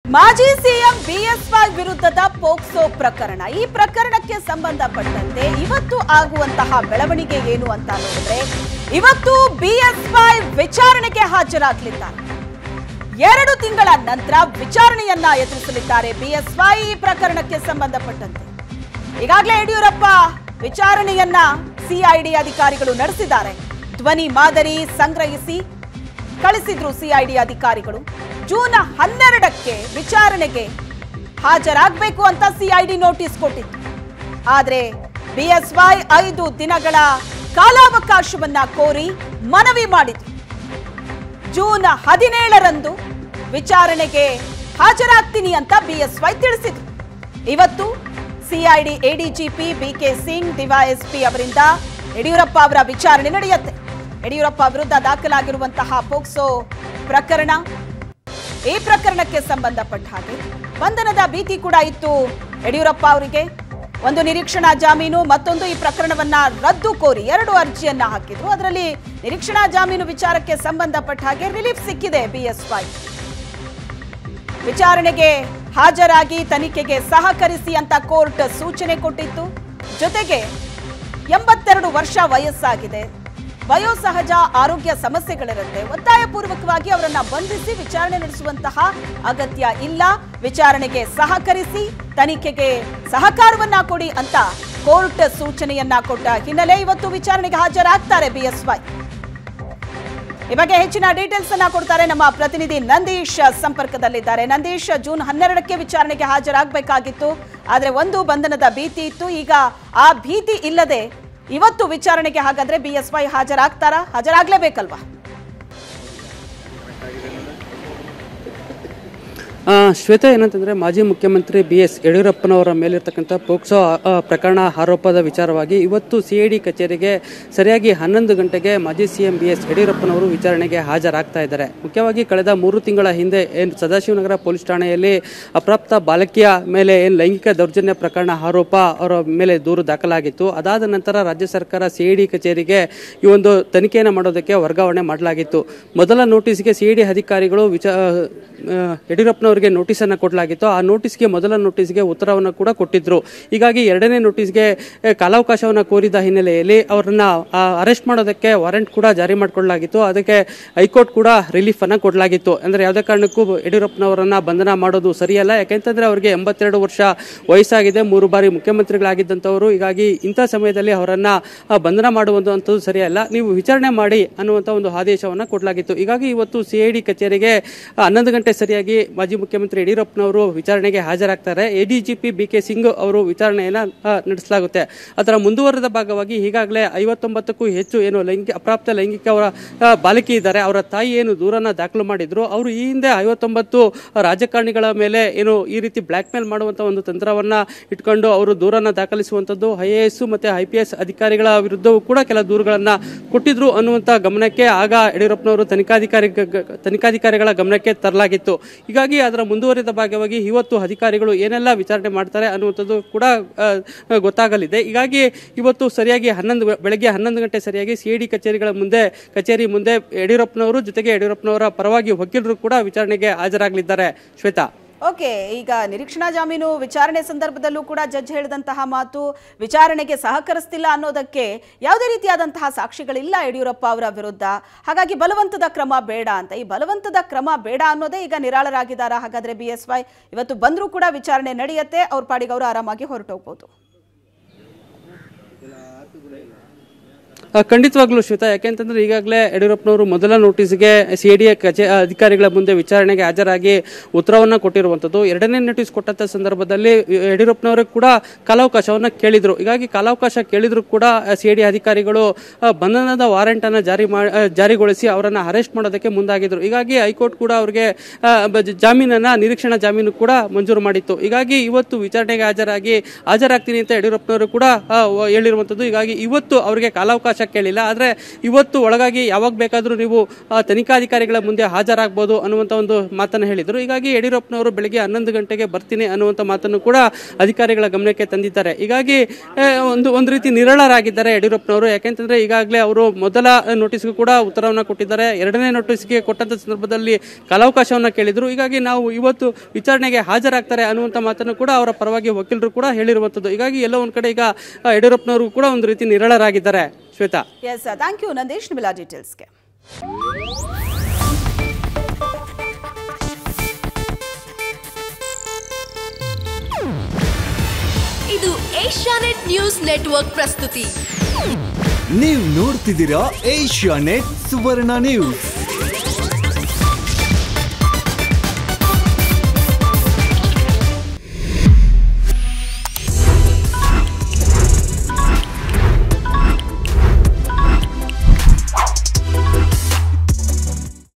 ಮಾಜಿ CM BSY ವಿರುದ್ಧದ POCSO ಪ್ರಕರಣ ಈ ಪ್ರಕರಣಕ್ಕೆ ಸಂಬಂಧಪಟ್ಟಂತೆ ಇವತ್ತು ಆಗುವಂತಹ ಬೆಳವಣಿಗೆ ಏನು ಅಂತ ನೋಡಿದ್ರೆ ಇವತ್ತು ಬಿಎಸ್ವೈ ವಿಚಾರಣೆಗೆ ಹಾಜರಾಗಲಿದ್ದಾರೆ ಎರಡು ತಿಂಗಳ ನಂತರ ವಿಚಾರಣೆಯನ್ನ ಎದುರಿಸಲಿದ್ದಾರೆ ಬಿಎಸ್ವೈ ಈ ಪ್ರಕರಣಕ್ಕೆ ಸಂಬಂಧಪಟ್ಟಂತೆ ಈಗಾಗಲೇ ಯಡಿಯೂರಪ್ಪ ವಿಚಾರಣೆಯನ್ನ ಸಿಐಡಿ ಅಧಿಕಾರಿಗಳು ನಡೆಸಿದ್ದಾರೆ ಧ್ವನಿ ಮಾದರಿ ಸಂಗ್ರಹಿಸಿ ಕಳಿಸಿದ್ರು ಸಿಐಡಿ ಅಧಿಕಾರಿಗಳು ಜೂನ್ ಹನ್ನೆರಡಕ್ಕೆ ವಿಚಾರಣೆಗೆ ಹಾಜರಾಗಬೇಕು ಅಂತ ಸಿಐಡಿ ನೋಟಿಸ್ ಕೊಟ್ಟಿತ್ತು ಆದ್ರೆ ಬಿಎಸ್ವೈ ಐದು ದಿನಗಳ ಕಾಲಾವಕಾಶವನ್ನ ಕೋರಿ ಮನವಿ ಮಾಡಿದ್ರು ಜೂನ್ ಹದಿನೇಳರಂದು ವಿಚಾರಣೆಗೆ ಹಾಜರಾಗ್ತೀನಿ ಅಂತ ಬಿಎಸ್ವೈ ತಿಳಿಸಿದ್ರು ಇವತ್ತು CID ADGP BK Singh DYSP ಅವರಿಂದ ಯಡಿಯೂರಪ್ಪ ಅವರ ವಿಚಾರಣೆ ನಡೆಯುತ್ತೆ ಯಡಿಯೂರಪ್ಪ ವಿರುದ್ಧ ದಾಖಲಾಗಿರುವಂತಹ ಪೋಕ್ಸೋ ಪ್ರಕರಣ ಈ ಪ್ರಕರಣಕ್ಕೆ ಸಂಬಂಧಪಟ್ಟ ಹಾಗೆ ಬಂಧನದ ಭೀತಿ ಕೂಡ ಇತ್ತು ಯಡಿಯೂರಪ್ಪ ಅವರಿಗೆ ಒಂದು ನಿರೀಕ್ಷಣಾ ಜಾಮೀನು ಮತ್ತೊಂದು ಈ ಪ್ರಕರಣವನ್ನ ರದ್ದು ಕೋರಿ ಎರಡು ಅರ್ಜಿಯನ್ನ ಹಾಕಿದ್ರು ಅದರಲ್ಲಿ ನಿರೀಕ್ಷಣಾ ಜಾಮೀನು ವಿಚಾರಕ್ಕೆ ಸಂಬಂಧಪಟ್ಟ ಹಾಗೆ ರಿಲೀಫ್ ಸಿಕ್ಕಿದೆ ಬಿಎಸ್ವೈ ವಿಚಾರಣೆಗೆ ಹಾಜರಾಗಿ ತನಿಖೆಗೆ ಸಹಕರಿಸಿ ಅಂತ ಕೋರ್ಟ್ ಸೂಚನೆ ಕೊಟ್ಟಿತ್ತು ಜೊತೆಗೆ ಎಂಬತ್ತೆರಡು ವರ್ಷ ವಯಸ್ಸಾಗಿದೆ ವಯೋಸಹಜ ಆರೋಗ್ಯ ಸಮಸ್ಯೆಗಳಿರುತ್ತೆ ಒತ್ತಾಯಪೂರ್ವಕವಾಗಿ ಅವರನ್ನ ಬಂಧಿಸಿ ವಿಚಾರಣೆ ನಡೆಸುವಂತಹ ಅಗತ್ಯ ಇಲ್ಲ ವಿಚಾರಣೆಗೆ ಸಹಕರಿಸಿ ತನಿಖೆಗೆ ಸಹಕಾರವನ್ನ ಕೊಡಿ ಅಂತ ಕೋರ್ಟ್ ಸೂಚನೆಯನ್ನ ಕೊಟ್ಟ ಹಿನ್ನೆಲೆ ಇವತ್ತು ವಿಚಾರಣೆಗೆ ಹಾಜರಾಗ್ತಾರೆ ಬಿಎಸ್ವೈ ಈ ಬಗ್ಗೆ ಹೆಚ್ಚಿನ ಡೀಟೇಲ್ಸ್ ಅನ್ನ ಕೊಡ್ತಾರೆ ನಮ್ಮ ಪ್ರತಿನಿಧಿ ನಂದೀಶ್ ಸಂಪರ್ಕದಲ್ಲಿದ್ದಾರೆ ನಂದೀಶ್ ಜೂನ್ ಹನ್ನೆರಡಕ್ಕೆ ವಿಚಾರಣೆಗೆ ಹಾಜರಾಗಬೇಕಾಗಿತ್ತು ಆದ್ರೆ ಒಂದು ಬಂಧನದ ಭೀತಿ ಇತ್ತು ಈಗ ಆ ಭೀತಿ ಇಲ್ಲದೆ ಇವತ್ತು ವಿಚಾರಣೆಗೆ ಹಾಗಾದ್ರೆ ಬಿಎಸ್ವೈ ಹಾಜರಾಗ್ತಾರಾ ಹಾಜರಾಗ್ಲೇಬೇಕಲ್ವಾ ಆ, ಶ್ವೇತಾ ಏನಂತಂದ್ರೆ ಮಾಜಿ ಮುಖ್ಯಮಂತ್ರಿ ಬಿ ಎಸ್ ಯಡಿಯೂರಪ್ಪನವರ ಮೇಲಿರ್ತಕ್ಕಂಥ ಪೋಕ್ಸೋ ಆ, ಪ್ರಕರಣ ಆರೋಪದ ವಿಚಾರವಾಗಿ ಇವತ್ತು ಸಿಐಡಿ ಕಚೇರಿಗೆ ಸರಿಯಾಗಿ ಹನ್ನೊಂದು ಗಂಟೆಗೆ ಮಾಜಿ ಸಿಎಂ ಬಿ ಎಸ್ ಯಡಿಯೂರಪ್ಪನವರು ವಿಚಾರಣೆಗೆ ಹಾಜರಾಗ್ತಾ ಇದ್ದಾರೆ ಮುಖ್ಯವಾಗಿ ಕಳೆದ ಮೂರು ತಿಂಗಳ ಹಿಂದೆ ಏನು ಸದಾಶಿವನಗರ ಪೊಲೀಸ್ ಠಾಣೆಯಲ್ಲಿ ಅಪ್ರಾಪ್ತ ಬಾಲಕಿಯ ಮೇಲೆ ಏನು ಲೈಂಗಿಕ ದೌರ್ಜನ್ಯ ಪ್ರಕರಣ ಆರೋಪ ಅವರ ಮೇಲೆ ದೂರು ದಾಖಲಾಗಿತ್ತು ಅದಾದ ನಂತರ ರಾಜ್ಯ ಸರ್ಕಾರ ಸಿಐಡಿ ಕಚೇರಿಗೆ ಈ ಒಂದು ತನಿಖೆಯನ್ನು ಮಾಡೋದಕ್ಕೆ ವರ್ಗಾವಣೆ ಮಾಡಲಾಗಿತ್ತು ಮೊದಲ ನೋಟಿಸ್ಗೆ ಸಿಐಡಿ ಅಧಿಕಾರಿಗಳು ವಿಚಾ ಆ, ಯಡಿಯೂರಪ್ಪನವರಿಗೆ ನೋಟಿಸನ್ನು ಕೊಡಲಾಗಿತ್ತು ಆ ನೋಟಿಸ್ಗೆ ಮೊದಲ ನೋಟಿಸ್ಗೆ ಉತ್ತರವನ್ನು ಕೂಡ ಕೊಟ್ಟಿದ್ರು ಹೀಗಾಗಿ ಎರಡನೇ ನೋಟಿಸ್ಗೆ ಆ, ಕಾಲಾವಕಾಶವನ್ನು ಕೋರಿದ ಹಿನ್ನೆಲೆಯಲ್ಲಿ ಅವರನ್ನ ಅರೆಸ್ಟ್ ಮಾಡೋದಕ್ಕೆ ವಾರೆಂಟ್ ಕೂಡ ಜಾರಿ ಮಾಡಿಕೊಳ್ಳಲಾಗಿತ್ತು ಅದಕ್ಕೆ ಹೈಕೋರ್ಟ್ ಕೂಡ ರಿಲೀಫ್ ಅನ್ನ ಕೊಡಲಾಗಿತ್ತು ಅಂದ್ರೆ ಯಾವುದೇ ಕಾರಣಕ್ಕೂ ಯಡಿಯೂರಪ್ಪನವರನ್ನ ಬಂಧನ ಮಾಡೋದು ಸರಿಯಲ್ಲ ಯಾಕೆಂತಂದ್ರೆ ಅವರಿಗೆ ಎಂಬತ್ತೆರಡು ವರ್ಷ ವಯಸ್ಸಾಗಿದೆ ಮೂರು ಬಾರಿ ಮುಖ್ಯಮಂತ್ರಿಗಳಾಗಿದ್ದಂಥವರು ಹೀಗಾಗಿ ಇಂಥ ಸಮಯದಲ್ಲಿ ಅವರನ್ನ ಆ, ಬಂಧನ ಮಾಡುವಂಥದ್ದು ಸರಿಯಲ್ಲ ನೀವು ವಿಚಾರಣೆ ಮಾಡಿ ಅನ್ನುವಂಥ ಒಂದು ಆದೇಶವನ್ನು ಕೊಡಲಾಗಿತ್ತು ಹೀಗಾಗಿ ಇವತ್ತು ಸಿಐಡಿ ಕಚೇರಿಗೆ ಆ, ಹನ್ನೊಂದು ಗಂಟೆ ಸರಿಯಾಗಿ ಮಾಜಿ ಮುಖ್ಯಮಂತ್ರಿ ಯಡಿಯೂರಪ್ಪನವರು ವಿಚಾರಣೆಗೆ ಹಾಜರಾಗ್ತಾರೆ ಎಡಿಜಿಪಿ ಬಿ ಕೆ ಸಿಂಗ್ ಅವರು ವಿಚಾರಣೆಯನ್ನ ಆ, ನಡೆಸಲಾಗುತ್ತೆ ಅದರ ಮುಂದುವರೆದ ಭಾಗವಾಗಿ ಈಗಾಗಲೇ ಐವತ್ತೊಂಬತ್ತಕ್ಕೂ ಹೆಚ್ಚು ಏನು ಲೈಂಗಿಕ ಅಪ್ರಾಪ್ತ ಲೈಂಗಿಕ ಅವರ ಆ, ಬಾಲಕಿ ಇದ್ದಾರೆ ಅವರ ತಾಯಿ ಏನು ದೂರನ್ನ ದಾಖಲು ಮಾಡಿದ್ರು ಅವರು ಈ ಹಿಂದೆ ಐವತ್ತೊಂಬತ್ತು ರಾಜಕಾರಣಿಗಳ ಮೇಲೆ ಏನು ಈ ರೀತಿ ಬ್ಲಾಕ್ ಮೇಲ್ ಮಾಡುವಂತ ಒಂದು ತಂತ್ರವನ್ನ ಇಟ್ಕೊಂಡು ಅವರು ದೂರನ್ನ ದಾಖಲಿಸುವಂತದ್ದು ಐ ಎ ಎಸ್ ಮತ್ತೆ ಐ ಪಿ ಎಸ್ ಅಧಿಕಾರಿಗಳ ವಿರುದ್ಧವೂ ಕೂಡ ಕೆಲ ದೂರುಗಳನ್ನ ಕೊಟ್ಟಿದ್ರು ಅನ್ನುವಂತ ಗಮನಕ್ಕೆ ಆಗ ಯಡಿಯೂರಪ್ಪನವರು ತನಿಖಾಧಿಕಾರಿ ಗ- ತನಿಖಾಧಿಕಾರಿಗಳ ಗಮನಕ್ಕೆ ತರಲಾಗಿತ್ತು ಹೀಗಾಗಿ ಅದರ ಮುಂದುವರಿದ ಭಾಗವಾಗಿ ಇವತ್ತು ಅಧಿಕಾರಿಗಳು ಏನೆಲ್ಲ ವಿಚಾರಣೆ ಮಾಡ್ತಾರೆ ಅನ್ನುವಂಥದ್ದು ಕೂಡ ಆ, ಆ, ಗೊತ್ತಾಗಲಿದೆ ಹೀಗಾಗಿ ಇವತ್ತು ಸರಿಯಾಗಿ ಹನ್ನೊಂದು ಗ- ಬೆಳಗ್ಗೆ ಹನ್ನೊಂದು ಗಂಟೆ ಸರಿಯಾಗಿ ಸಿಐಡಿ ಕಚೇರಿಗಳ ಮುಂದೆ ಕಚೇರಿ ಮುಂದೆ ಯಡಿಯೂರಪ್ಪನವರು ಜೊತೆಗೆ ಯಡಿಯೂರಪ್ಪನವರ ಪರವಾಗಿ ವಕೀಲರು ಕೂಡ ವಿಚಾರಣೆಗೆ ಹಾಜರಾಗಲಿದ್ದಾರೆ ಶ್ವೇತಾ ಓಕೆ ಈಗ ನಿರೀಕ್ಷಣಾ ಜಾಮೀನು ವಿಚಾರಣೆ ಸಂದರ್ಭದಲ್ಲೂ ಕೂಡ ಜಡ್ಜ್ ಹೇಳಿದಂತಹ ಮಾತು ವಿಚಾರಣೆಗೆ ಸಹಕರಿಸ್ತಿಲ್ಲ ಅನ್ನೋದಕ್ಕೆ ಯಾವುದೇ ರೀತಿಯಾದಂತಹ ಸಾಕ್ಷಿಗಳಿಲ್ಲ ಯಡಿಯೂರಪ್ಪ ಅವರ ವಿರುದ್ಧ ಹಾಗಾಗಿ ಬಲವಂತದ ಕ್ರಮ ಬೇಡ ಅಂತ ಈ ಬಲವಂತದ ಕ್ರಮ ಬೇಡ ಅನ್ನೋದೇ ಈಗ ನಿರಾಳರಾಗಿದ್ದಾರಾ ಹಾಗಾದ್ರೆ ಬಿ ಎಸ್ ವೈ ಇವತ್ತು ಬಂದರೂ ಕೂಡ ವಿಚಾರಣೆ ನಡೆಯುತ್ತೆ ಅವ್ರ ಪಾಡಿಗೆ ಅವರು ಆರಾಮಾಗಿ ಹೊರಟೋಗ್ಬೋದು ಆ, ಖಂಡಿತವಾಗ್ಲೂ ಶ್ವೇತಾ ಯಾಕೆಂತಂದ್ರೆ ಈಗಾಗಲೇ ಯಡಿಯೂರಪ್ಪನವರು ಮೊದಲ ನೋಟಿಸ್ಗೆ ಸಿಐಡಿ ಕಚೇ ಅಧಿಕಾರಿಗಳ ಮುಂದೆ ವಿಚಾರಣೆಗೆ ಹಾಜರಾಗಿ ಉತ್ತರವನ್ನ ಕೊಟ್ಟಿರುವಂತದ್ದು ಎರಡನೇ ನೋಟಿಸ್ ಕೊಟ್ಟಂತ ಸಂದರ್ಭದಲ್ಲಿ ಯಡಿಯೂರಪ್ಪನವರು ಕೂಡ ಕಾಲಾವಕಾಶವನ್ನ ಕೇಳಿದ್ರು ಹೀಗಾಗಿ ಕಾಲಾವಕಾಶ ಕೇಳಿದ್ರು ಕೂಡ ಸಿಐಡಿ ಅಧಿಕಾರಿಗಳು ಆ, ಬಂಧನದ ವಾರೆಂಟ್ ಅನ್ನ ಜಾರಿ ಮಾ- ಆ, ಜಾರಿಗೊಳಿಸಿ ಅವರನ್ನ ಅರೆಸ್ಟ್ ಮಾಡೋದಕ್ಕೆ ಮುಂದಾಗಿದ್ರು ಹೀಗಾಗಿ ಹೈಕೋರ್ಟ್ ಕೂಡ ಅವರಿಗೆ ಆ, ಬ- ಜಾಮೀನನ್ನ ನಿರೀಕ್ಷಣಾ ಜಾಮೀನು ಕೂಡ ಮಂಜೂರು ಮಾಡಿತ್ತು ಹೀಗಾಗಿ ಇವತ್ತು ವಿಚಾರಣೆಗೆ ಹಾಜರಾಗಿ ಹಾಜರಾಗ್ತೀನಿ ಅಂತ ಯಡಿಯೂರಪ್ಪನವರು ಕೂಡ ಆ, ವ- ಹೇಳಿರುವಂತದ್ದು ಹೀಗಾಗಿ ಇವತ್ತು ಅವರಿಗೆ ಕಾಲಾವಕಾಶ ಅವಕಾಶ ಕೇಳಿಲ್ಲ ಆದರೆ ಇವತ್ತು ಒಳಗಾಗಿ ಯಾವಾಗ ಬೇಕಾದರೂ ನೀವು ಆ, ತನಿಖಾಧಿಕಾರಿಗಳ ಮುಂದೆ ಹಾಜರಾಗಬಹುದು ಅನ್ನುವಂಥ ಒಂದು ಮಾತನ್ನು ಹೇಳಿದರು ಹೀಗಾಗಿ ಯಡಿಯೂರಪ್ಪನವರು ಬೆಳಿಗ್ಗೆ ಹನ್ನೊಂದು ಗಂಟೆಗೆ ಬರ್ತೀನಿ ಅನ್ನುವಂಥ ಮಾತನ್ನು ಕೂಡ ಅಧಿಕಾರಿಗಳ ಗಮನಕ್ಕೆ ತಂದಿದ್ದಾರೆ ಹೀಗಾಗಿ ಆ, ಒಂದು ಒಂದು ರೀತಿ ನಿರಳರಾಗಿದ್ದಾರೆ ಯಡಿಯೂರಪ್ಪನವರು ಯಾಕೆಂತಂದ್ರೆ ಈಗಾಗಲೇ ಅವರು ಮೊದಲ ನೋಟಿಸ್ಗೂ ಕೂಡ ಉತ್ತರವನ್ನು ಕೊಟ್ಟಿದ್ದಾರೆ ಎರಡನೇ ನೋಟಿಸ್ಗೆ ಕೊಟ್ಟಂತ ಸಂದರ್ಭದಲ್ಲಿ ಕಾಲಾವಕಾಶವನ್ನು ಕೇಳಿದ್ರು ಹೀಗಾಗಿ ನಾವು ಇವತ್ತು ವಿಚಾರಣೆಗೆ ಹಾಜರಾಗ್ತಾರೆ ಅನ್ನುವಂಥ ಮಾತನ್ನು ಕೂಡ ಅವರ ಪರವಾಗಿ ವಕೀಲರು ಕೂಡ ಹೇಳಿರುವಂಥದ್ದು ಹೀಗಾಗಿ ಎಲ್ಲೋ ಒಂದ್ ಕಡೆ ಈಗ ಆ, ಯಡಿಯೂರಪ್ಪನವರು ಕೂಡ ಒಂದು ರೀತಿ ನಿರಳರಾಗಿದ್ದಾರೆ Shwetha S thank you Nandeesh ನಿಮ್ಮೆಲ್ಲ ಡೀಟೇಲ್ಸ್ಗೆ ಇದು ಏಷ್ಯಾನೆಟ್ ನ್ಯೂಸ್ ನೆಟ್ವರ್ಕ್ ಪ್ರಸ್ತುತಿ ನೀವು ನೋಡ್ತಿದ್ದೀರಾ ಏಷ್ಯಾ ನೆಟ್ ಸುವರ್ಣ ನ್ಯೂಸ್